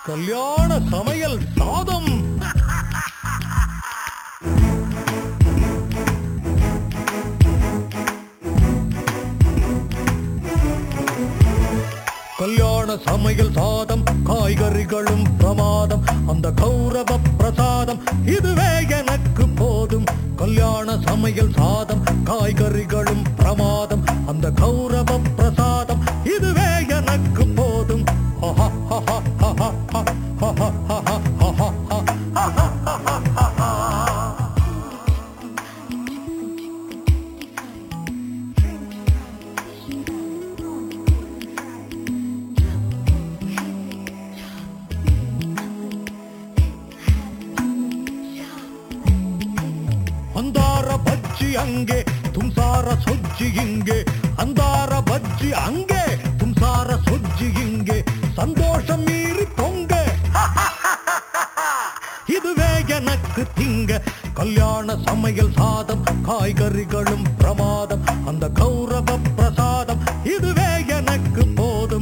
கல்யாண சமையல் சாதம் கல்யாண சமையல் சாதம் காய்கறிகளும் பிரமாதம் அந்த கௌரவ பிரசாதம் இதுவே எனக்கு போதும் கல்யாண சமையல் சாதம் காய்கறிகளும் பிரமாதம் அந்த கௌரவ பிரசாதம் இதுவே எனக்கு போதும் அந்தார பஜ்ஜி அங்கே தும்சார சொஜ்ஜி இங்கே அந்தார பஜ்ஜி அங்கே தும்சார சொஜ்ஜி இங்கே சந்தோஷம் மீறி தொங்க இதுவே எனக்கு திங்க கல்யாண சமையல் சாதம் காய்கறிகளும் பிரமாதம் அந்த கௌரவ பிரசாதம் இதுவே எனக்கு போதும்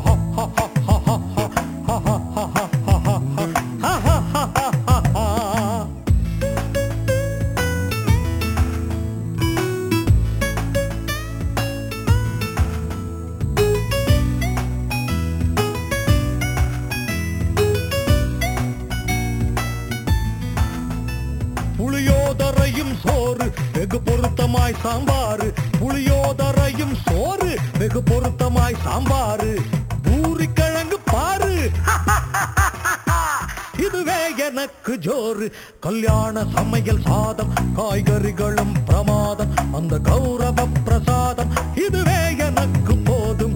புளியோதரையும் சோறு வெகு பொருத்தமாய் சாம்பாரு புளியோதரையும் சோறு வெகு பொருத்தமாய் சாம்பாரு பூரிக்கிழங்கு பாரு இதுவே எனக்கு ஜோறு கல்யாண சமையல் சாதம் காய்கறிகளும் பிரமாதம் அந்த கௌரவ பிரசாதம் இதுவே எனக்கு போதும்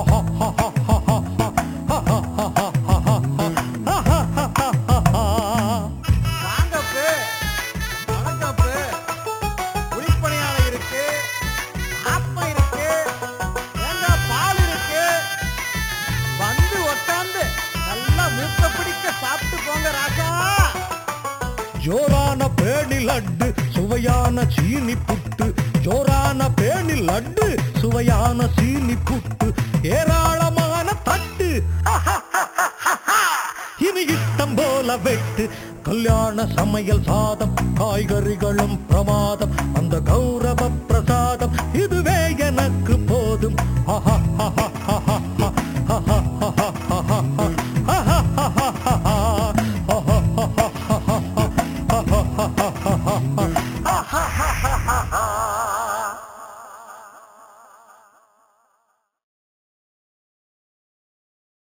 வாங்கப்பு வணக்கப்பு குழிப்பணியாரம் இருக்கு ஆப்பம் இருக்கு தேங்காய் பால் இருக்கு வந்து உட்காந்து நல்லா மூக்க பிடிக்க சாப்பிட்டு போங்க ராசா ஜோரான பேணி லட்டு சுவையான சீனி புட்டு ஜோரான பேணி லட்டு சுவையான சீனி புட்டு ஏராளமான தட்டு இனி இஷ்டம் போல வெட்டு கல்யாண சமையல் சாதம் காய்கறிகளும் பிரமாதம் அந்த கௌரவ பிரசாதம் இதுவே எனக்கு போதும் ஆஹா